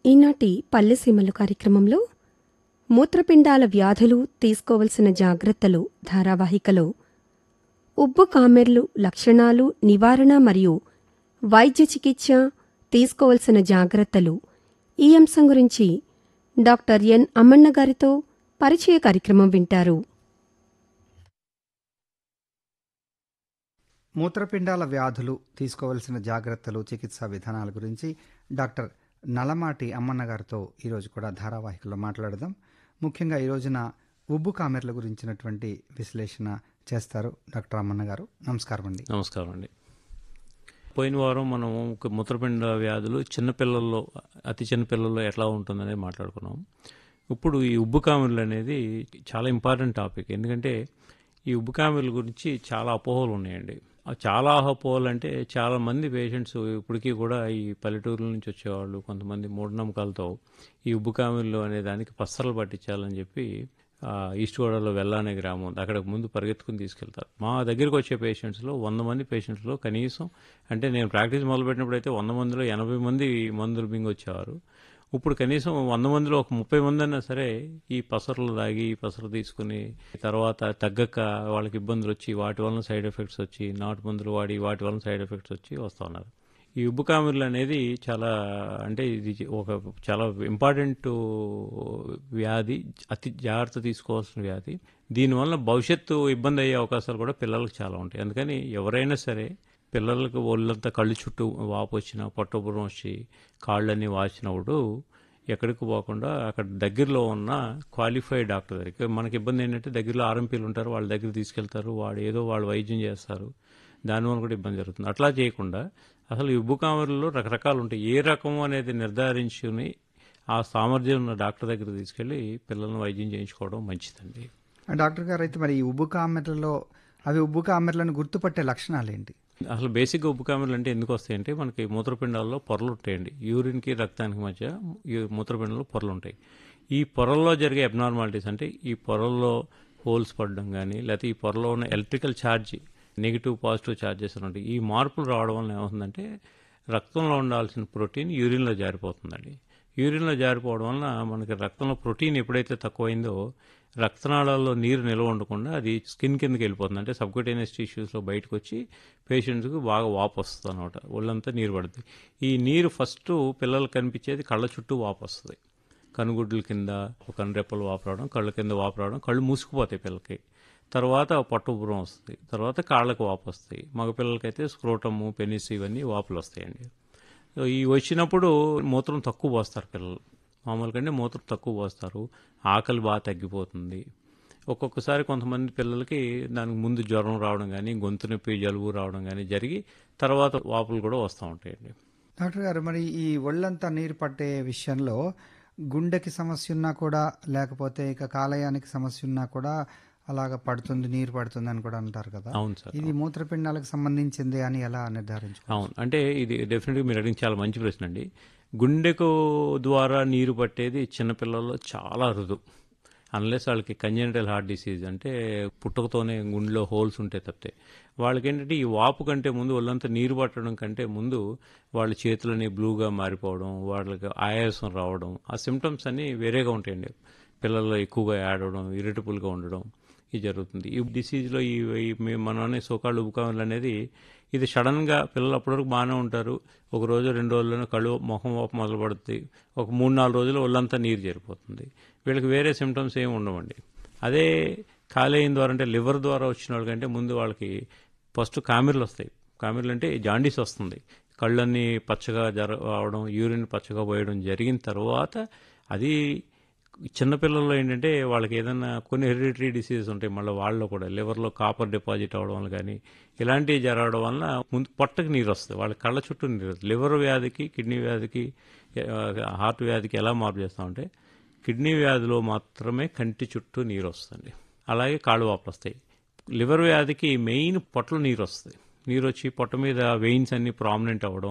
ఈనాటి పల్లెసీమలు కార్యక్రమంలో మూత్రపిండాల వ్యాధులు తీసుకోవలసిన జాగ్రత్తలు ధారావాహికలో ఉబ్బు కామెర్లు లక్షణాలు నివారణ మరియు వైద్య చికిత్స తీసుకోవలసిన జాగ్రత్తలు ఈ అంశం గురించి డాక్టర్ ఎన్ అమ్మన్న గారితో పరిచయ కార్యక్రమం వింటారు మూత్రపిండాల వ్యాధులు తీసుకోవలసిన జాగ్రత్తలు చికిత్సా విధానాల గురించి డాక్టర్ నలమాటి అమ్మన్న గారితో ఈరోజు కూడా ధారావాహికలో మాట్లాడదాం ముఖ్యంగా ఈ రోజున ఉబ్బు కామెర్ల గురించినటువంటి విశ్లేషణ చేస్తారు డాక్టర్ అమ్మన్న గారు నమస్కారం అండి నమస్కారం అండి పోయిన వారం మనం ఒక మూత్రపిండ వ్యాధులు చిన్నపిల్లల్లో అతి చిన్న పిల్లల్లో ఎట్లా ఉంటుందనేది మాట్లాడుకున్నాం ఇప్పుడు ఈ ఉబ్బు కామెర్లు అనేది చాలా ఇంపార్టెంట్ టాపిక్ ఎందుకంటే ఈ ఉబ్బు కామెర్ల గురించి చాలా అపోహలు ఉన్నాయండి ఆ చాలా అపోహలు అంటే చాలా మంది పేషెంట్స్ ఇప్పటికీ కూడా ఈ పల్లెటూరుల నుంచి వచ్చేవాళ్ళు కొంతమంది మూఢనమ్మకాలతో ఈ ఉబ్బు కామెర్లు అనే దానికి పස්සలు పట్టించాలని చెప్పి ఆ, ఈస్ట్ గోదావరిలో వెల్లా అనే గ్రామం ఉంది అక్కడికి ముందు పరిగెత్తుకుని తీసుకెళ్తారు మా దగ్గరికి వచ్చే పేషెంట్స్లో వంద మంది పేషెంట్స్లో కనీసం అంటే నేను ప్రాక్టీస్ మొదలుపెట్టినప్పుడు అయితే వంద మందిలో ఎనభై మంది మందులు బింగి వచ్చేవారు ఇప్పుడు కనీసం వంద మందిలో ఒక ముప్పై మంది అయినా సరే ఈ పసర్లు తాగి ఈ పసరు తీసుకుని తర్వాత తగ్గక వాళ్ళకి ఇబ్బందులు వచ్చి వాటి వలన సైడ్ ఎఫెక్ట్స్ వచ్చి నాటు మందులు వాడి వాటి వలన సైడ్ ఎఫెక్ట్స్ వచ్చి వస్తూ ఉన్నారు ఈ ఉబ్బు కామెర్లు అనేది చాలా అంటే ఇది ఒక చాలా ఇంపార్టెంట్ వ్యాధి అతి జాగ్రత్త తీసుకోవాల్సిన వ్యాధి దీనివల్ల భవిష్యత్తు ఇబ్బంది అయ్యే అవకాశాలు కూడా పిల్లలకు చాలా ఉంటాయి అందుకని ఎవరైనా సరే పిల్లలకు ఒళ్ళంతా కళ్ళు చుట్టూ వాపు వచ్చినా పొట్టపురం వచ్చి కాళ్ళన్నీ వాచినప్పుడు ఎక్కడికి పోకుండా అక్కడ దగ్గరలో ఉన్న క్వాలిఫైడ్ డాక్టర్ దగ్గరికి మనకి ఇబ్బంది ఏంటంటే దగ్గరలో ఆర్ఎంపీలు ఉంటారు వాళ్ళ దగ్గర తీసుకెళ్తారు వాడు ఏదో వాళ్ళు వైద్యం చేస్తారు దానివల్ల కూడా ఇబ్బంది జరుగుతుంది అట్లా చేయకుండా అసలు ఈ ఉబ్బు కామెర్లలో రకరకాలు ఉంటాయి ఏ రకం అనేది నిర్ధారించుకుని ఆ సామర్థ్యం ఉన్న డాక్టర్ దగ్గర తీసుకెళ్లి పిల్లలను వైద్యం చేయించుకోవడం మంచిదండి డాక్టర్ గారు అయితే మరి ఈ ఉబ్బు కామెర్లలో అవి ఉబ్బు కామెర్లను గుర్తుపట్టే లక్షణాలు ఏంటి అసలు బేసిక్గా ఉప్పు కామెర్లు అంటే ఎందుకు వస్తాయంటే మనకి మూత్రపిండాల్లో పొరలు ఉంటాయండి యూరిన్కి రక్తానికి మధ్య ఈ మూత్రపిండాల్లో పొరలు ఉంటాయి ఈ పొరల్లో జరిగే అబ్నార్మాలిటీస్ అంటే ఈ పొరల్లో హోల్స్ పడడం కానీ లేకపోతే ఈ పొరలో ఉన్న electrical charge negative positive charges ఉంటాయి ఈ మార్పులు రావడం వల్ల ఏమవుతుందంటే రక్తంలో ఉండాల్సిన ప్రోటీన్ యూరిన్లో జారిపోతుందండి యూరిన్లో జారిపోవడం వలన మనకి రక్తంలో ప్రోటీన్ ఎప్పుడైతే తక్కువైందో రక్తనాళాల్లో నీరు నిల్వ ఉండకుండా అది స్కిన్ కిందకి వెళ్ళిపోతుంది అంటే సబ్క్యూటేనియస్ టిష్యూస్లో బయటకు వచ్చి పేషెంట్స్కి బాగా వాపు వస్తుంది అనమాట ఒళ్ళంతా నీరు పడుతుంది ఈ నీరు ఫస్ట్ పిల్లలకు కనిపించేది కళ్ళ చుట్టూ వాపు వస్తుంది కనుగుడ్ల కింద కనురెప్పలు వాపు రావడం కళ్ళ కింద వాపు రావడం కళ్ళు మూసుకుపోతాయి పిల్లలకి తర్వాత పట్టుపురం వస్తుంది తర్వాత కాళ్ళకు వాపు వస్తాయి మగపిల్లలకైతే స్క్రోటము పెనిస్ ఇవన్నీ వాపులు వస్తాయండి సో ఈ వచ్చినప్పుడు మూత్రం తక్కువ పోస్తారు పిల్లలు మామూలుగా అంటే మూత్రం తక్కువ పోస్తారు ఆకలి బాగా తగ్గిపోతుంది ఒక్కొక్కసారి కొంతమంది పిల్లలకి దానికి ముందు జ్వరం రావడం కానీ గొంతు నొప్పి జలుబు రావడం కానీ జరిగి తర్వాత వాపులు కూడా వస్తూ ఉంటాయండి డాక్టర్ గారు మరి ఈ ఒళ్ళంతా నీరు పట్టే విషయంలో గుండెకి సమస్య ఉన్నా కూడా లేకపోతే ఇక కాలేయానికి సమస్య ఉన్నా కూడా అలాగ పడుతుంది నీరు పడుతుంది అని కూడా అంటారు కదా అవును సార్ ఇది మూత్రపిండాలకు సంబంధించింది అని ఎలా నిర్ధారించుకో అవును అంటే ఇది డెఫినెట్గా మీరు అడిగిన చాలా మంచి ప్రశ్న అండి గుండెకు ద్వారా నీరు పట్టేది చిన్నపిల్లల్లో చాలా అరుదు అన్లెస్ వాళ్ళకి కంజెనిటల్ హార్ట్ డిసీజ్ అంటే పుట్టుకతోనే గుండెలో హోల్స్ ఉంటాయి తప్పితే వాళ్ళకి ఏంటంటే ఈ వాపు కంటే ముందు వాళ్ళంతా నీరు పట్టడం కంటే ముందు వాళ్ళ చేతులని బ్లూగా మారిపోవడం వాళ్ళకి ఆయాసం రావడం ఆ సిమ్టమ్స్ అన్నీ వేరేగా ఉంటాయండి పిల్లల్లో ఎక్కువగా యాడ్ అవడం ఇరిటబుల్గా ఉండడం ఇది జరుగుతుంది ఈ డిసీజ్లో ఈ ఈ మీ- మన సోకాళ్ళు ఉబుకాములు అనేది ఇది సడన్గా పిల్లలు అప్పటివరకు బాగానే ఉంటారు ఒక రోజు రెండు రోజుల్లోనే కళ్ళు ముఖం వాపు మొదలు పడుతుంది ఒక మూడు నాలుగు రోజులు ఒళ్ళంతా నీరు చేరిపోతుంది వీళ్ళకి వేరే సిమ్టమ్స్ ఏమి ఉండవండి అదే కాలేయం ద్వారా అంటే లివర్ ద్వారా వచ్చిన వాళ్ళకంటే ముందు వాళ్ళకి ఫస్ట్ కామెర్లు వస్తాయి కామెర్లు అంటే జాండీస్ వస్తుంది కళ్ళన్నీ పచ్చగా జర అవడం యూరిన్ పచ్చగా పోయడం జరిగిన తర్వాత అది చిన్నపిల్లల్లో ఏంటంటే వాళ్ళకి ఏదైనా కొన్ని హెరిడిటరీ డిసీజెస్ ఉంటాయి మళ్ళీ వాళ్ళలో కూడా లివర్లో కాపర్ డిపాజిట్ అవడం వల్ల కానీ ఇలాంటివి జరగడం వల్ల ముందు పొట్టకి నీరు వస్తుంది వాళ్ళ కళ్ళ చుట్టూ నీరు వస్తుంది. లివర్ వ్యాధికి కిడ్నీ వ్యాధికి ఆ, హార్ట్ వ్యాధికి ఎలా మార్పు చేస్తామంటే కిడ్నీ వ్యాధిలో మాత్రమే కంటి చుట్టూ నీరు వస్తుంది అలాగే కాళ్ళు వాపులు వస్తాయి లివర్ వ్యాధికి మెయిన్ పొట్టలో నీరు వస్తుంది నీరు వచ్చి పొట్ట మీద వెయిన్స్ అన్ని ప్రామినెంట్ అవ్వడం